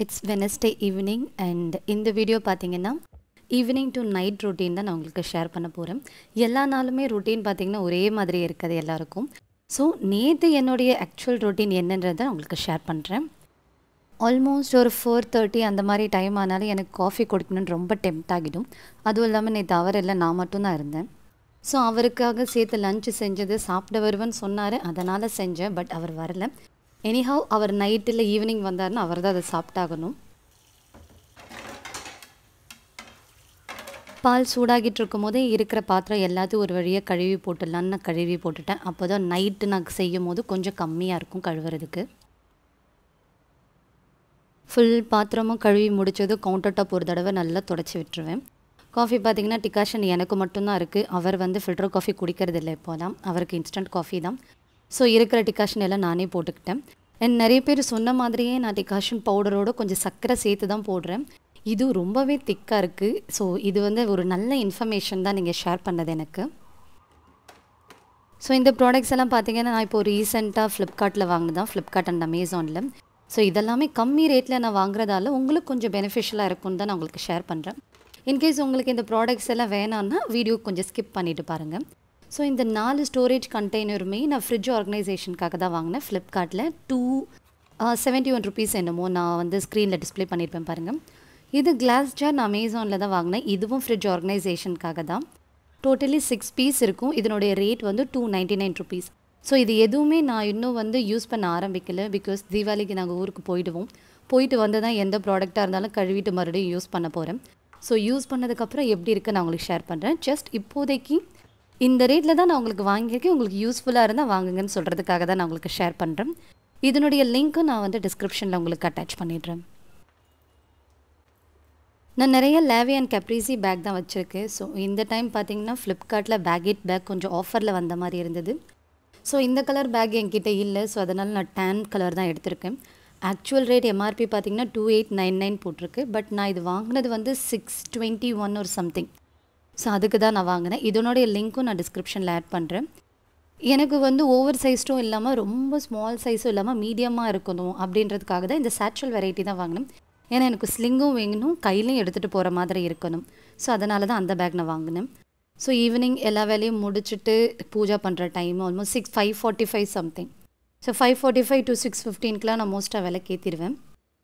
it's Wednesday evening and இந்த video பார்த்தீங்கன்னா evening to night routine தான் நான் உங்களுக்கு ஷேர் பண்ண போகிறேன் எல்லா நாளுமே ரொட்டீன் பார்த்தீங்கன்னா ஒரே மாதிரி இருக்குது எல்லாருக்கும் ஸோ நேற்று என்னுடைய ஆக்சுவல் ரொட்டீன் என்னன்றதை நான் உங்களுக்கு ஷேர் பண்ணுறேன் ஆல்மோஸ்ட் ஒரு ஃபோர் தேர்ட்டி அந்த மாதிரி டைம் ஆனாலும் எனக்கு காஃபி குடிக்கணும்னு ரொம்ப டெம்ட் ஆகிடும் அதுவும் இல்லாமல் நேற்று அவர் இல்லை நான் மட்டும்தான் இருந்தேன் ஸோ அவருக்காக சேர்த்து லஞ்சு செஞ்சது சாப்பிட வருவேன்னு சொன்னார் அதனால் செஞ்சேன் பட் அவர் வரல எனிஹவ் அவர் நைட்டில் ஈவினிங் வந்தாருன்னா அவர் தான் அதை சாப்பிட்டாகணும் பால் சூடாகிட்டு இருக்கும் போதே இருக்கிற பாத்திரம் எல்லாத்தையும் ஒரு வழியாக கழுவி போட்டுடலான்னு நான் கழுவி போட்டுட்டேன் அப்போ தான் நைட்டு நான் செய்யும் போது கொஞ்சம் கம்மியாக இருக்கும் கழுவுறதுக்கு ஃபுல் பாத்திரமும் கழுவி முடிச்சதும் கவுண்டர் டாப் ஒரு தடவை நல்லா தொடச்சி விட்டுருவேன் காஃபி பார்த்தீங்கன்னா டிகாஷன் எனக்கு மட்டும்தான் இருக்குது அவர் வந்து ஃபில்டர் காஃபி குடிக்கிறது இல்லை இப்போதான் அவருக்கு இன்ஸ்டன்ட் காஃபி தான் ஸோ இருக்கிற டிகாஷன் எல்லாம் நானே போட்டுக்கிட்டேன் அண்ட் நிறைய பேர் சொன்ன மாதிரியே நான் டிகாஷன் பவுடரோட கொஞ்சம் சர்க்கரை சேர்த்து தான் போடுறேன் இது ரொம்பவே திக்காக இருக்குது ஸோ இது வந்து ஒரு நல்ல இன்ஃபர்மேஷன் தான் நீங்கள் ஷேர் பண்ணது எனக்கு ஸோ இந்த ப்ராடக்ட்ஸ் எல்லாம் பார்த்தீங்கன்னா நான் இப்போ ரீசெண்டாக ஃப்ளிப்கார்ட்டில் வாங்கினதான் ஃப்ளிப்கார்ட் அண்ட் அமேசானில் ஸோ இதெல்லாமே கம்மி ரேட்டில் நான் வாங்குறதால உங்களுக்கு கொஞ்சம் பெனிஃபிஷியலாக இருக்கும்னு தான் நான் உங்களுக்கு ஷேர் பண்ணுறேன் இன்கேஸ் உங்களுக்கு இந்த ப்ராடக்ட்ஸ் எல்லாம் வேணான்னா வீடியோ கொஞ்சம் ஸ்கிப் பண்ணிவிட்டு பாருங்கள் ஸோ இந்த நாலு ஸ்டோரேஜ் கண்டெய்னருமே நான் ஃப்ரிட்ஜ் ஆர்கனைசேஷனுக்காக தான் வாங்கினேன் ஃப்ளிப்கார்ட்டில் டூ செவன்ட்டி ஒன் ருபீஸ் என்னமோ நான் வந்து ஸ்க்ரீனில் டிஸ்ப்ளே பண்ணியிருப்பேன் பாருங்கள் இது கிளாஸ் ஜார் நான் அமேசானில் தான் வாங்கினேன் இதுவும் ஃப்ரிட்ஜ் ஆர்கனைசேஷனுக்காக தான் டோட்டலி சிக்ஸ் பீஸ் இருக்கும் இதனுடைய ரேட் வந்து two ninety nine rupees so இது எதுவுமே நான் இன்னும் வந்து யூஸ் பண்ண ஆரம்பிக்கல பிகாஸ் தீபாவளிக்கு நாங்கள் ஊருக்கு போயிடுவோம் போயிட்டு வந்து தான் எந்த ப்ராடக்டாக இருந்தாலும் கழுவிட்டு மறுபடியும் யூஸ் பண்ண போகிறேன் ஸோ யூஸ் பண்ணதுக்கப்புறம் எப்படி இருக்குது நான் உங்களுக்கு ஷேர் பண்ணுறேன் ஜஸ்ட் இப்போதைக்கு இந்த ரேட்டில் தான் நான் உங்களுக்கு வாங்கியிருக்கேன் உங்களுக்கு யூஸ்ஃபுல்லாக இருந்தால் வாங்குங்கன்னு சொல்கிறதுக்காக தான் நான் உங்களுக்கு ஷேர் பண்ணுறேன் இதனுடைய லிங்க்கும் நான் வந்து டிஸ்கிரிப்ஷனில் உங்களுக்கு அட்டாச் பண்ணிடுறேன் நான் நிறைய லேவி அண்ட் கப்ரிசி பேக் தான் வச்சுருக்கேன் ஸோ இந்த டைம் பார்த்தீங்கன்னா ஃப்ளிப்கார்ட்டில் பேக்கெட் பேக் கொஞ்சம் ஆஃபரில் வந்த மாதிரி இருந்தது ஸோ இந்த கலர் பேக் என்கிட்ட இல்லை ஸோ அதனால் நான் டேன் கலர் தான் எடுத்திருக்கேன் ஆக்சுவல் ரேட் எம்ஆர்பி பார்த்தீங்கன்னா டூ எயிட் நைன் நைன் போட்டிருக்கு பட் நான் இது வாங்கினது வந்து சிக்ஸ் டுவெண்ட்டி ஒன் ஒரு சம்திங் ஸோ அதுக்கு தான் நான் வாங்கினேன் இதனுடைய லிங்க்கும் நான் டிஸ்கிரிப்ஷனில் ஆட் பண்ணுறேன் எனக்கு வந்து ஓவர் சைஸ்டும் இல்லாமல் ரொம்ப ஸ்மால் சைஸும் இல்லாமல் மீடியமாக இருக்கணும் அப்படின்றதுக்காக தான் இந்த சேச்சுவல் வெரைட்டி தான் வாங்கினேன் ஏன்னா எனக்கு ஸ்லிங்கும் வேணும் கையிலையும் எடுத்துகிட்டு போகிற மாதிரி இருக்கணும் ஸோ அதனால தான் அந்த பேக் நான் வாங்கினேன் ஸோ ஈவினிங் எல்லா வேலையும் முடிச்சுட்டு பூஜா பண்ணுற time almost six five forty five something so five forty five to six ஃபிஃப்டீன்க்குலாம் நான் மோஸ்ட்டாக விலை கேத்திடுவேன்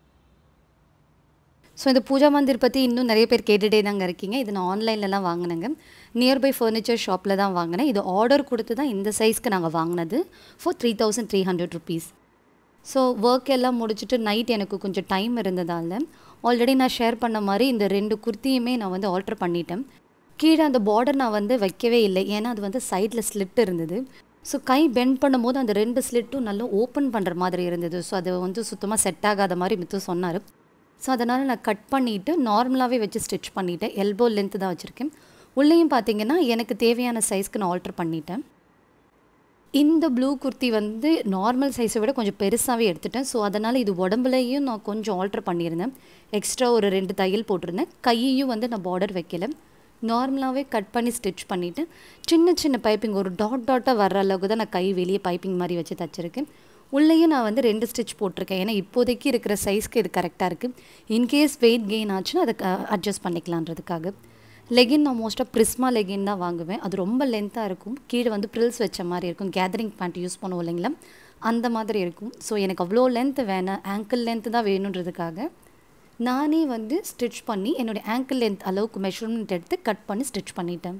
ஸோ இந்த பூஜா மந்திர் பற்றி இன்னும் நிறைய பேர் கேட்டுகிட்டே தாங்க இருக்கீங்க இது நான் ஆன்லைன்லலாம் வாங்கினேங்க நியர்பை ஃபர்னிச்சர் ஷாப்பில் தான் வாங்கினேன் இது ஆர்டர் கொடுத்து தான் இந்த சைஸ்க்கு நாங்கள் வாங்கினது for three thousand three hundred rupees so work எல்லாம் முடிச்சுட்டு நைட் எனக்கு கொஞ்சம் டைம் இருந்ததால் ஆல்ரெடி நான் ஷேர் பண்ண மாதிரி இந்த ரெண்டு குர்த்தியுமே நான் வந்து ஆல்டர் பண்ணிட்டேன் கீழே அந்த பார்டர் நான் வந்து வைக்கவே இல்லை ஏன்னா அது வந்து சைடில் ஸ்லிட் இருந்தது ஸோ கை பெண்ட் பண்ணும்போது அந்த ரெண்டு ஸ்லிட்டும் நல்லா ஓப்பன் பண்ணுற மாதிரி இருந்தது ஸோ அது வந்து சுத்தமாக செட் ஆகாத மாதிரி மித்து சொன்னார் ஸோ அதனால் நான் கட் பண்ணிவிட்டு நார்மலாகவே வச்சு ஸ்டிச் பண்ணிவிட்டேன் எல்போ லென்த்து தான் வச்சுருக்கேன் உள்ளேயும் பார்த்தீங்கன்னா எனக்கு தேவையான சைஸ்க்கு நான் ஆல்டர் பண்ணிட்டேன் இந்த ப்ளூ குர்த்தி வந்து நார்மல் சைஸை விட கொஞ்சம் பெருசாகவே எடுத்துட்டேன் ஸோ அதனால் இது உடம்புலையும் நான் கொஞ்சம் ஆல்டர் பண்ணியிருந்தேன் எக்ஸ்ட்ரா ஒரு ரெண்டு தையல் போட்டிருந்தேன் கையையும் வந்து நான் பார்டர் வைக்கல நார்மலாகவே கட் பண்ணி ஸ்டிச் பண்ணிவிட்டு சின்ன சின்ன பைப்பிங் ஒரு டாட் டாட்டாக வர்ற அளவுக்கு தான் நான் கை வெளியே பைப்பிங் மாதிரி வச்சு தச்சிருக்கேன் உள்ளேயும் நான் வந்து ரெண்டு ஸ்டிச் போட்டிருக்கேன் ஏன்னா இப்போதைக்கு இருக்கிற சைஸ்க்கு இது கரெக்டாக இருக்குது இன்கேஸ் வெயிட் கெயின் ஆச்சுன்னா அதை அட்ஜஸ்ட் பண்ணிக்கலான்றதுக்காக லெகின் நான் மோஸ்ட்டாக ப்ரிஸ்மா லெகின் தான் வாங்குவேன் அது ரொம்ப லென்த்தாக இருக்கும் கீழே வந்து ப்ரில்ஸ் வச்ச மாதிரி இருக்கும் கேதரிங் பேண்ட் யூஸ் பண்ணுவோம் இல்லைங்களா அந்த மாதிரி இருக்கும் ஸோ எனக்கு அவ்வளோ லென்த்து வேணாம் ஆங்கிள் லென்த்து தான் வேணுன்றதுக்காக நானே வந்து ஸ்டிச் பண்ணி என்னுடைய ஆங்கிள் லென்த் அளவுக்கு மெஷர்மெண்ட் எடுத்து கட் பண்ணி ஸ்டிச் பண்ணிட்டேன்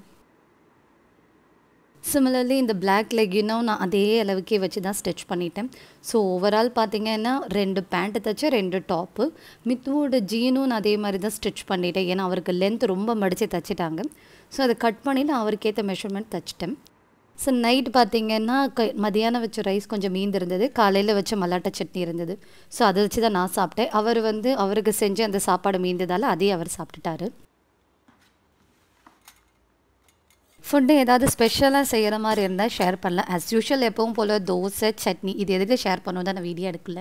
சிமிலர்லி இந்த பிளாக் லெகினும் நான் அதே அளவுக்கே வச்சு தான் ஸ்டிச் பண்ணிட்டேன் ஸோ ஓவரால் பார்த்தீங்கன்னா ரெண்டு பேண்ட்டு தைச்சேன் ரெண்டு டாப்பு மித்துவோட ஜீனும் நான் அதே மாதிரி தான் ஸ்டிச் பண்ணிட்டேன் ஏன்னா அவருக்கு லென்த் ரொம்ப மடித்து தைச்சிட்டாங்க ஸோ அதை கட் பண்ணி நான் அவருக்கேற்ற மெஷர்மெண்ட் தைச்சிட்டேன் ஸோ நைட் பார்த்தீங்கன்னா க மதியானம் வச்ச ரைஸ் கொஞ்சம் மீந்து இருந்தது காலையில் வச்ச மல்லாட்டை சட்னி இருந்தது ஸோ அதை வச்சு தான் நான் சாப்பிட்டேன் அவர் வந்து அவருக்கு செஞ்சு அந்த சாப்பாடு மீந்ததால் அதே அவர் சாப்பிட்டுட்டாரு ஃபுட்டு ஏதாவது ஸ்பெஷலாக செய்கிற மாதிரி இருந்தால் ஷேர் பண்ணலாம் ஆஸ் யூஷுவல் எப்பவும் போல் தோசை சட்னி இது எதுக்கு ஷேர் பண்ணுவோம் தான் நான் வீடியோ எடுக்கல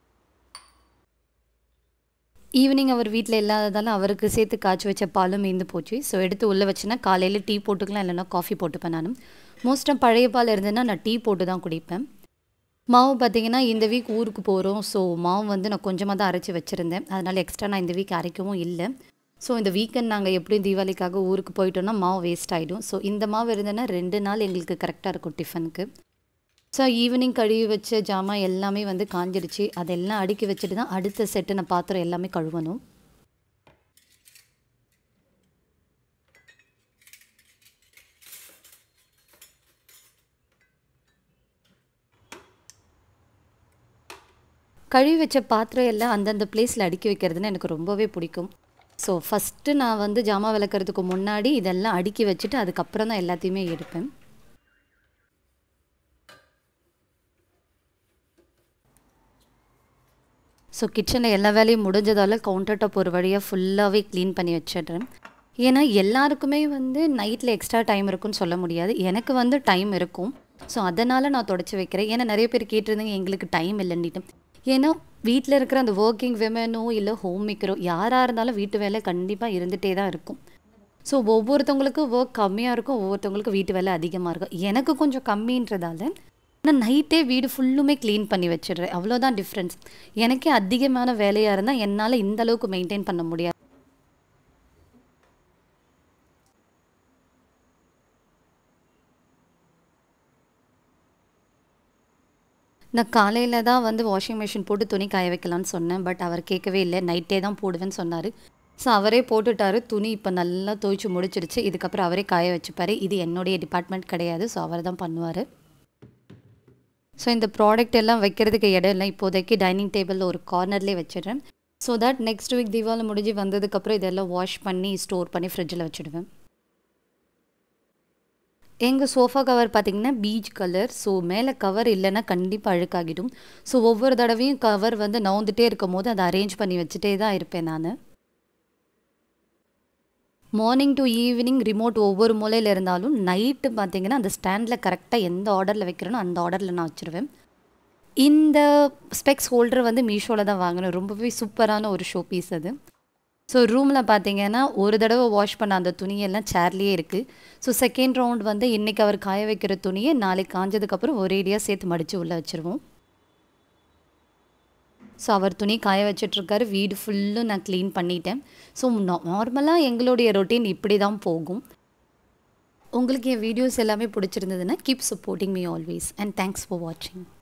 ஈவினிங் அவர் வீட்டில் இல்லாததால் அவருக்கு சேர்த்து காய்ச்சி வச்ச பாலும் மீந்து போச்சு ஸோ எடுத்து உள்ளே வச்சுன்னா காலையில் டீ போட்டுக்கலாம் இல்லைன்னா காஃபி போட்டுப்பேன் நானும் மோஸ்ட்டாக பழைய பால் இருந்ததுன்னா நான் டீ போட்டு தான் குடிப்பேன் மாவு பார்த்தீங்கன்னா இந்த வீக் ஊருக்கு போகிறோம் ஸோ மாவு வந்து நான் கொஞ்சமாக தான் அரைச்சி வச்சுருந்தேன் அதனால் எக்ஸ்ட்ரா நான் இந்த வீக் அரைக்கவும் இல்லை ஸோ இந்த வீக்கெண்ட் நாங்கள் எப்படியும் தீபாவளிக்காக ஊருக்கு போயிட்டோம்னா மாவு வேஸ்ட் ஆகிடும் ஸோ இந்த மாவு இருந்ததுன்னா ரெண்டு நாள் எங்களுக்கு கரெக்டாக இருக்கும் டிஃபனுக்கு ஸோ ஈவினிங் கழுவி வச்ச ஜாமான் எல்லாமே வந்து காஞ்சிடுச்சு அதெல்லாம் அடுக்கி வச்சுட்டு தான் அடுத்த செட்டு நான் பாத்திரம் எல்லாமே கழுவணும் கழுவி வச்ச பாத்திரம் எல்லாம் அந்தந்த பிளேஸில் அடுக்கி வைக்கிறதுன்னு எனக்கு ரொம்பவே பிடிக்கும் ஸோ ஃபஸ்ட்டு நான் வந்து ஜாமான் விளக்குறதுக்கு முன்னாடி இதெல்லாம் அடுக்கி வச்சுட்டு அதுக்கப்புறம் தான் எல்லாத்தையுமே எடுப்பேன் ஸோ கிச்சனில் எல்லா வேலையும் முடிஞ்சதால் கவுண்டர் டாப் ஒரு வழியாக ஃபுல்லாகவே க்ளீன் பண்ணி வச்சிடுறேன் ஏன்னா எல்லாருக்குமே வந்து நைட்டில் எக்ஸ்ட்ரா டைம் இருக்குன்னு சொல்ல முடியாது எனக்கு வந்து டைம் இருக்கும் ஸோ அதனால் நான் தொடச்சி வைக்கிறேன் ஏன்னா நிறைய பேர் கேட்டிருந்தீங்க எங்களுக்கு டைம் இல்லைன்னுட்டு ஏன்னா வீட்டில் இருக்கிற அந்த ஒர்க்கிங் விமனோ இல்லை ஹோம் மேக்கரோ யாராக இருந்தாலும் வீட்டு வேலை கண்டிப்பாக இருந்துகிட்டே தான் இருக்கும் ஸோ ஒவ்வொருத்தவங்களுக்கு ஒர்க் கம்மியாக இருக்கும் ஒவ்வொருத்தவங்களுக்கு வீட்டு வேலை அதிகமாக இருக்கும் எனக்கு கொஞ்சம் கம்மின்றதால நான் நைட்டே வீடு ஃபுல்லுமே க்ளீன் பண்ணி வச்சிடுறேன் அவ்வளோதான் டிஃப்ரென்ஸ் எனக்கே அதிகமான வேலையாக இருந்தால் என்னால் இந்த அளவுக்கு மெயின்டைன் பண்ண முடியாது நான் காலையில் தான் வந்து வாஷிங் மிஷின் போட்டு துணி காய வைக்கலான்னு சொன்னேன் பட் அவர் கேட்கவே இல்லை நைட்டே தான் போடுவேன்னு சொன்னார் ஸோ அவரே போட்டுட்டாரு துணி இப்போ நல்லா துவைச்சி முடிச்சிடுச்சு இதுக்கப்புறம் அவரே காய வச்சுப்பார் இது என்னுடைய டிபார்ட்மெண்ட் கிடையாது ஸோ அவர் தான் பண்ணுவார் ஸோ இந்த ப்ராடக்ட் எல்லாம் வைக்கிறதுக்கு இடம் இல்லை இப்போதைக்கு டைனிங் டேபிளில் ஒரு கார்னர்லேயே வச்சிடுறேன் so that next week Deepavali முடிஞ்சு வந்ததுக்கப்புறம் இதெல்லாம் வாஷ் பண்ணி ஸ்டோர் பண்ணி ஃப்ரிட்ஜில் வச்சுடுவேன் எங்கள் சோஃபா கவர் பார்த்திங்கன்னா பீச் கலர் ஸோ மேலே கவர் இல்லைன்னா கண்டிப்பாக அழுக்காகிடும் ஸோ ஒவ்வொரு தடவையும் கவர் வந்து நவுந்துட்டே இருக்கும் போது அதை அரேஞ்ச் பண்ணி வச்சுட்டே தான் இருப்பேன் நான் மார்னிங் டு ஈவினிங் ரிமோட் ஒவ்வொரு மூலையில் இருந்தாலும் நைட்டு பார்த்தீங்கன்னா அந்த ஸ்டாண்டில் கரெக்டாக எந்த ஆர்டரில் வைக்கிறேனோ அந்த ஆர்டரில் நான் வச்சுருவேன் இந்த ஸ்பெக்ஸ் ஹோல்டர் வந்து மீஷோவில் தான் வாங்கினேன் ரொம்பவே சூப்பரான ஒரு ஷோ பீஸ் அது ஸோ ரூமில் பார்த்தீங்கன்னா ஒரு தடவை வாஷ் பண்ண அந்த துணியெல்லாம் சேர்லேயே இருக்குது ஸோ செகண்ட் ரவுண்ட் வந்து இன்றைக்கி அவர் காய வைக்கிற துணியை நாளைக்கு காஞ்சதுக்கப்புறம் ஒரேடியாக சேர்த்து மடித்து உள்ளே வச்சுருவோம் ஸோ அவர் துணி காய வச்சிட்ருக்காரு வீடு ஃபுல்லும் நான் க்ளீன் பண்ணிட்டேன் ஸோ நார்மலாக எங்களுடைய ரொட்டீன் இப்படி தான் போகும் உங்களுக்கு என் வீடியோஸ் எல்லாமே பிடிச்சிருந்ததுன்னா keep supporting me always and thanks for வாட்சிங்